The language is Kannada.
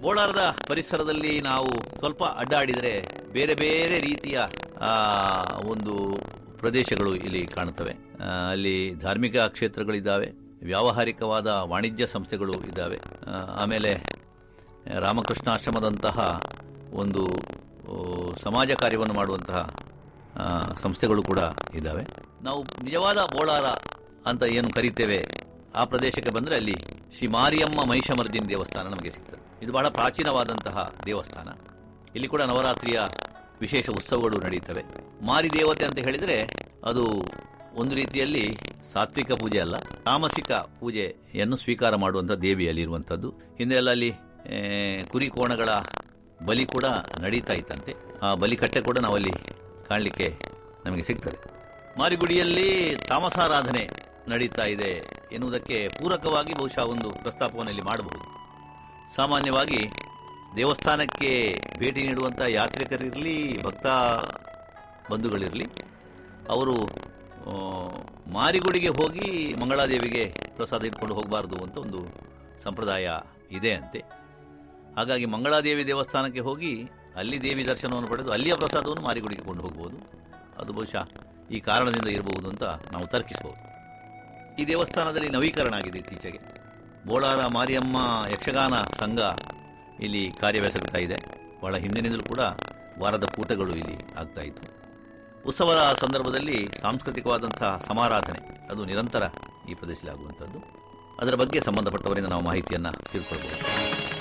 ಬೋಳಾರದ ಪರಿಸರದಲ್ಲಿ ನಾವು ಸ್ವಲ್ಪ ಅಡ್ಡಾಡಿದರೆ ಬೇರೆ ಬೇರೆ ರೀತಿಯ ಆ, ಒಂದು ಪ್ರದೇಶಗಳು ಇಲ್ಲಿ ಕಾಣುತ್ತವೆ ಆ, ಅಲ್ಲಿ ಧಾರ್ಮಿಕ ಕ್ಷೇತ್ರಗಳಿದ್ದಾವೆ ವ್ಯಾವಹಾರಿಕವಾದ ವಾಣಿಜ್ಯ ಸಂಸ್ಥೆಗಳು ಇದ್ದಾವೆ ಆ, ಆಮೇಲೆ ರಾಮಕೃಷ್ಣಾಶ್ರಮದಂತಹ ಒಂದು ಓ, ಸಮಾಜ ಕಾರ್ಯವನ್ನು ಮಾಡುವಂತಹ ಆ, ಸಂಸ್ಥೆಗಳು ಕೂಡ ಇದ್ದಾವೆ ನಾವು ನಿಜವಾದ ಬೋಳಾರ ಅಂತ ಏನು ಕರೀತೇವೆ ಆ ಪ್ರದೇಶಕ್ಕೆ ಬಂದರೆ ಅಲ್ಲಿ ಶ್ರೀ ಮಾರಿಯಮ್ಮ ಮಹಿಷಮರ್ದಿನಿ ದೇವಸ್ಥಾನ ನಮಗೆ ಸಿಗ್ತದೆ ಇದು ಬಹಳ ಪ್ರಾಚೀನವಾದಂತಹ ದೇವಸ್ಥಾನ ಇಲ್ಲಿ ಕೂಡ ನವರಾತ್ರಿಯ ವಿಶೇಷ ಉತ್ಸವಗಳು ನಡೆಯುತ್ತವೆ ಮಾರಿ ದೇವತೆ ಅಂತ ಹೇಳಿದರೆ ಅದು ಒಂದು ರೀತಿಯಲ್ಲಿ ಸಾತ್ವಿಕ ಪೂಜೆ ಅಲ್ಲ ತಾಮಸಿಕ ಪೂಜೆಯನ್ನು ಸ್ವೀಕಾರ ಮಾಡುವಂಥ ದೇವಿ ಅಲ್ಲಿರುವಂಥದ್ದು ಹಿಂದೆ ಎಲ್ಲ ಅಲ್ಲಿ ಆ, ಕುರಿ ಕೋಣಗಳ ಬಲಿ ಕೂಡ ನಡೀತಾ ಇತ್ತಂತೆ ಆ ಬಲಿಕಟ್ಟೆ ಕೂಡ ನಾವಲ್ಲಿ ಕಾಣಲಿಕ್ಕೆ ನಮಗೆ ಸಿಗ್ತದೆ ಮಾರಿಗುಡಿಯಲ್ಲಿ ತಾಮಸಾರಾಧನೆ ನಡೀತಾ ಇದೆ ಎನ್ನುವುದಕ್ಕೆ ಪೂರಕವಾಗಿ ಬಹುಶಃ ಒಂದು ಪ್ರಸ್ತಾಪವನ್ನು ಇಲ್ಲಿ ಮಾಡಬಹುದು ಸಾಮಾನ್ಯವಾಗಿ ದೇವಸ್ಥಾನಕ್ಕೆ ಭೇಟಿ ನೀಡುವಂಥ ಯಾತ್ರಿಕರಿರಲಿ ಭಕ್ತ ಬಂಧುಗಳಿರಲಿ ಅವರು ಆ, ಮಾರಿಗುಡಿಗೆ ಹೋಗಿ ಮಂಗಳಾದೇವಿಗೆ ಪ್ರಸಾದ ಇಟ್ಕೊಂಡು ಹೋಗಬಾರ್ದು ಅಂತ ಒಂದು ಸಂಪ್ರದಾಯ ಇದೆ ಅಂತೆ ಹಾಗಾಗಿ ಮಂಗಳಾದೇವಿ ದೇವಸ್ಥಾನಕ್ಕೆ ಹೋಗಿ ಅಲ್ಲಿ ದೇವಿ ದರ್ಶನವನ್ನು ಪಡೆದು ಅಲ್ಲಿಯ ಪ್ರಸಾದವನ್ನು ಮಾರಿಗುಡಿಗೆ ಕೊಂಡು ಹೋಗ್ಬೋದು ಅದು ಬಹುಶಃ ಈ ಕಾರಣದಿಂದ ಇರಬಹುದು ಅಂತ ನಾವು ತರ್ಕಿಸಬಹುದು ಈ ದೇವಸ್ಥಾನದಲ್ಲಿ ನವೀಕರಣ ಆಗಿದೆ ಇತ್ತೀಚೆಗೆ ಬೋಳಾರ ಮಾರಿಯಮ್ಮ ಯಕ್ಷಗಾನ ಸಂಘ ಇಲ್ಲಿ ಕಾರ್ಯವೆಸಗ್ತಾ ಇದೆ ಬಹಳ ಹಿಂದಿನಿಂದಲೂ ಕೂಡ ವಾರದ ಕೂಟಗಳು ಇಲ್ಲಿ ಆಗ್ತಾ ಇತ್ತು ಉತ್ಸವದ ಸಂದರ್ಭದಲ್ಲಿ ಸಾಂಸ್ಕೃತಿಕವಾದಂತಹ ಸಮಾರಾಧನೆ ಅದು ನಿರಂತರ ಈ ಪ್ರದೇಶದಲ್ಲಿ ಆಗುವಂಥದ್ದು ಅದರ ಬಗ್ಗೆ ಸಂಬಂಧಪಟ್ಟವರಿಂದ ನಾವು ಮಾಹಿತಿಯನ್ನು ತಿಳ್ಕೊಳ್ಬಹುದು